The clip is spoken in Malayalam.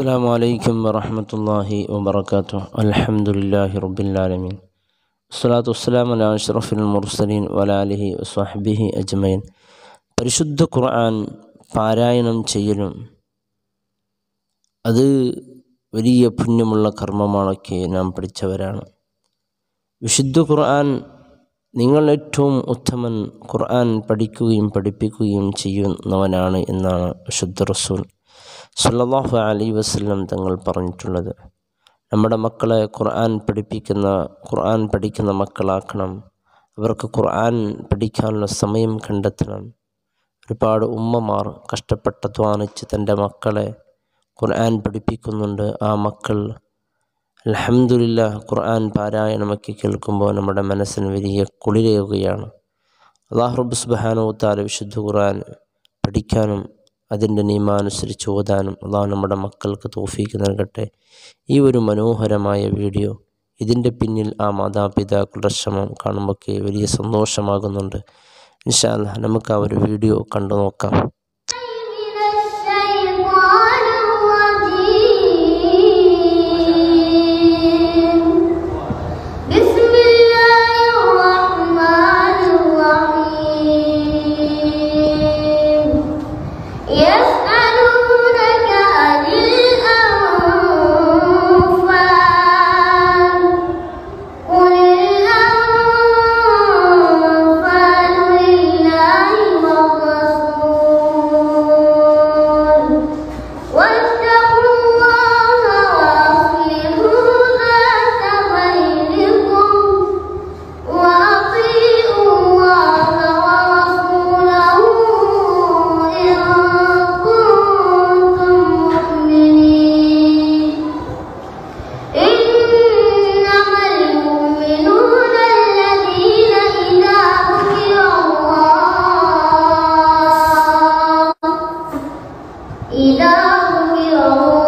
السلام عليكم ورحمة الله وبركاته الحمد لله رب العالمين الصلاة والسلام على أشرف المرسلين وعلى آله وصحبه أجمعين പരിശുദ്ധ ഖുർആൻ പാരായണം ചെയ്യലും അത് വലിയ പുണ്യമുള്ള കർമ്മമാണൊക്കെ നാം പഠിച്ചവരാണ് വിശുദ്ധ ഖുർആൻ നിങ്ങൾ ഏറ്റവും ഉത്തമൻ ഖുർആൻ പഠിക്കുകയും പഠിപ്പിക്കുകയും ചെയ്യുന്നവനാണ് എന്നാണ് വിശുദ്ധ റസൂൽ സല്ലല്ലാഹു അലൈ വസല്ലം തങ്ങൾ പറഞ്ഞിട്ടുള്ളത് നമ്മുടെ മക്കളെ ഖുർആൻ പഠിപ്പിക്കുന്ന ഖുർആൻ പഠിക്കുന്ന മക്കളാക്കണം അവർക്ക് ഖുർആൻ പഠിക്കാനുള്ള സമയം കണ്ടെത്തണം ഒരുപാട് ഉമ്മമാർ കഷ്ടപ്പെട്ട് അധ്വാനിച്ച് തൻ്റെ മക്കളെ ഖുർആൻ പഠിപ്പിക്കുന്നുണ്ട് ആ മക്കൾ അൽഹംദുലില്ല ഖുർആൻ പാരായണമൊക്കെ കേൾക്കുമ്പോൾ നമ്മുടെ മനസ്സിന് വലിയ കുളിരേകുകയാണ് അള്ളാഹു റബ്ബ് സുബ്ഹാനഹു തആല വിശുദ്ധ ഖുർആൻ പഠിക്കാനും അതിൻ്റെ നിയമാനുസരിച്ച് ഓതാനും അള്ളാഹു നമ്മുടെ മക്കൾക്ക് തോഫീക്ക് നൽകട്ടെ ഈ ഒരു മനോഹരമായ വീഡിയോ ഇതിൻ്റെ പിന്നിൽ ആ മാതാപിതാക്കളുടെ ശ്രമം കാണുമ്പോഴൊക്കെ വലിയ സന്തോഷമാകുന്നുണ്ട് ഇൻഷാല്ല നമുക്ക് ആ ഒരു വീഡിയോ കണ്ടു നോക്കാം من الشيطان الرجيم بسم الله الرحمن الرحيم يسألونك عن الأنفال قل الأنفال لله والرسول واتقوا الله وأصلحوا ذات بينكم وأطيعوا الله ورسوله إن كنتم مؤمنين إنما المؤمنون الذين إذا ذكر الله إذا ذكر الله